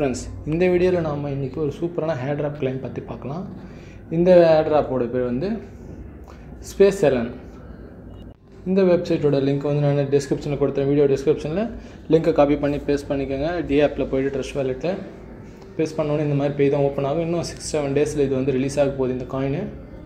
friends இந்த வீடியோவில் நாம் இன்றைக்கி ஒரு சூப்பரான ஹேர் ட்ராப் கிளைம் பற்றி பார்க்கலாம் இந்த ஹேர் ட்ராப்போட பேர் வந்து ஸ்பேஸ் எலன் இந்த வெப்சைட்டோட லிங்க் வந்து நான் டிஸ்கிரிப்ஷனில் கொடுத்தேன் வீடியோ டிஸ்கிரிப்ஷனில் லிங்க்கை காப்பி பண்ணி பேஸ்ட் பண்ணிக்கோங்க டி ஆப்பில் போய்ட்டு ட்ரெஸ் வேலெட்டில் பேஸ்ட் பண்ணோன்னே இந்த மாதிரி பேஜ் தான் ஓப்பன் ஆகும் இன்னும் சிக்ஸ் செவன் டேஸில் இது வந்து ரிலீஸ் ஆக போகுது இந்த காயினு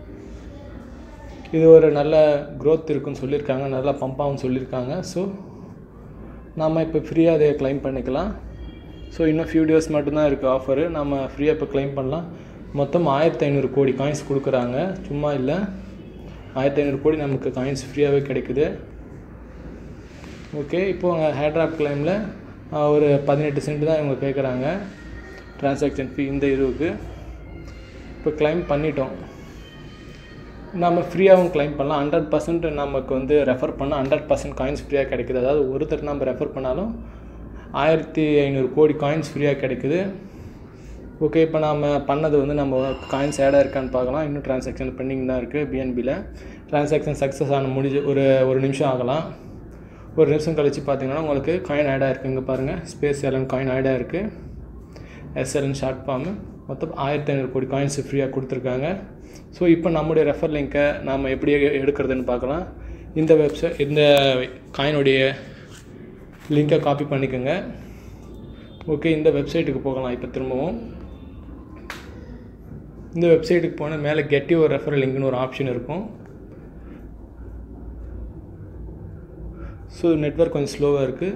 இது ஒரு நல்ல க்ரோத் இருக்குன்னு சொல்லியிருக்காங்க நல்லா பம்ப் ஆகும்னு சொல்லியிருக்காங்க ஸோ நாம் இப்போ ஃப்ரீயாக அதை க்ளைம் பண்ணிக்கலாம் ஸோ இன்னும் ஃபியூ டேஸ் மட்டும்தான் இருக்குது ஆஃபரு நம்ம ஃப்ரீயாக இப்போ க்ளைம் பண்ணலாம் மொத்தம் ஆயிரத்தி ஐநூறு கோடி காயின்ஸ் கொடுக்குறாங்க சும்மா இல்லை ஆயிரத்தி ஐநூறு கோடி நமக்கு காயின்ஸ் ஃப்ரீயாகவே கிடைக்குது ஓகே இப்போது ஹேர் ட்ராப் கிளைமில் ஒரு பதினெட்டு சென்ட் தான் இவங்க கேட்குறாங்க ட்ரான்சாக்ஷன் ஃபீ இந்த இதுவுக்கு இப்போ கிளைம் பண்ணிட்டோம் நம்ம ஃப்ரீயாகவும் கிளைம் பண்ணலாம் ஹண்ட்ரட் பர்சன்ட் நமக்கு வந்து ரெஃபர் பண்ணால் ஹண்ட்ரட் பர்சன்ட் காயின்ஸ் ஃப்ரீயாக கிடைக்குது அதாவது ஒருத்தர் நம்ம ரெஃபர் பண்ணாலும் ஆயிரத்தி ஐநூறு கோடி காயின்ஸ் ஃப்ரீயாக கிடைக்குது ஓகே இப்போ நாம் பண்ணது வந்து நம்ம காயின்ஸ் ஆடாக இருக்கான்னு பார்க்கலாம் இன்னும் ட்ரான்சாக்ஷன் பெண்டிங் தான் இருக்குது பிஎன்பியில் ட்ரான்சாக்ஷன் சக்ஸஸ் ஆன முடிஞ்சு ஒரு ஒரு நிமிஷம் ஆகலாம் ஒரு நிமிஷம் கழித்து பார்த்தீங்கன்னா உங்களுக்கு காயின் ஆடாக இருக்குது இங்கே பாருங்கள் ஸ்பேஸ் எலன் காயின் ஆடாக இருக்குது எஸ்எல்என் ஷார்ட் ஃபார்மு மொத்தம் ஆயிரத்தி ஐநூறு கோடி காயின்ஸ் ஃப்ரீயாக கொடுத்துருக்காங்க ஸோ இப்போ நம்முடைய ரெஃபர் லிங்க்கை நாம் எப்படி எடுக்கிறதுன்னு பார்க்கலாம் இந்த வெப்சைட் இந்த காயினுடைய லிங்க்கை காப்பி பண்ணிக்கோங்க ஓகே இந்த வெப்சைட்டுக்கு போகலாம் இப்போ திரும்பவும் இந்த வெப்சைட்டுக்கு போனால் மேலே கெட் யுவர் ரெஃபர் லிங்க்னு ஒரு ஆப்ஷன் இருக்கும் ஸோ நெட்ஒர்க் கொஞ்சம் ஸ்லோவாக இருக்குது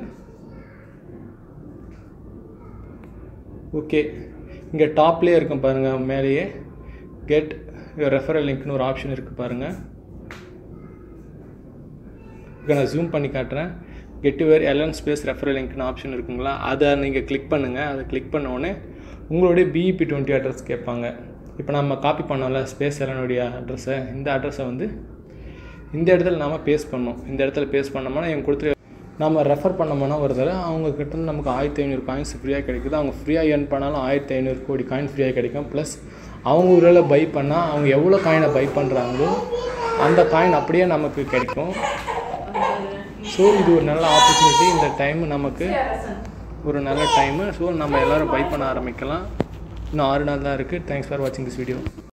ஓகே இங்கே டாப்லேயே இருக்கும் பாருங்கள் மேலேயே கெட் ரெஃபரல் லிங்க்னு ஒரு ஆப்ஷன் இருக்குது பாருங்கள் இப்போ நான் ஜூம் பண்ணி காட்டுறேன் கெட் யுவர் எலன் ஸ்பேஸ் ரெஃபரல் லிங்க்னு ஆப்ஷன் இருக்குங்களா அதை நீங்கள் கிளிக் பண்ணுங்கள் அதை கிளிக் பண்ண உடனே உங்களுடைய பிஇபி டுவெண்ட்டி அட்ரஸ் கேட்பாங்க இப்போ நம்ம காப்பி பண்ணோம்ல ஸ்பேஸ் எலனுடைய அட்ரஸை இந்த அட்ரஸை வந்து இந்த இடத்துல நாம் பேஸ்ட் பண்ணோம் இந்த இடத்துல பேஸ்ட் பண்ணோம்னா எங்கள் கொடுத்துரு நம்ம ரெஃபர் பண்ணோம்னா ஒரு தடவை அவங்க கிட்ட நமக்கு ஆயிரத்தி ஐநூறு காயின்ஸ் ஃப்ரீயாக கிடைக்குது அவங்க ஃப்ரீயாக ஏர்ன் பண்ணாலும் ஆயிரத்தி ஐநூறு கோடி காயின் ஃப்ரீயாக கிடைக்கும் ப்ளஸ் அவங்க ஊரில் பை பண்ணால் அவங்க எவ்வளோ காயினை பை பண்ணுறாங்களோ அந்த காயின் அப்படியே நமக்கு கிடைக்கும் ஸோ இது ஒரு நல்ல ஆப்பர்ச்சுனிட்டி இந்த டைம் நமக்கு ஒரு நல்ல டைமு ஸோ நம்ம எல்லோரும் பை பண்ண ஆரம்பிக்கலாம் இன்னும் ஆறு நாள் தான் இருக்குது தேங்க்ஸ் ஃபார் வாட்சிங் திஸ் வீடியோ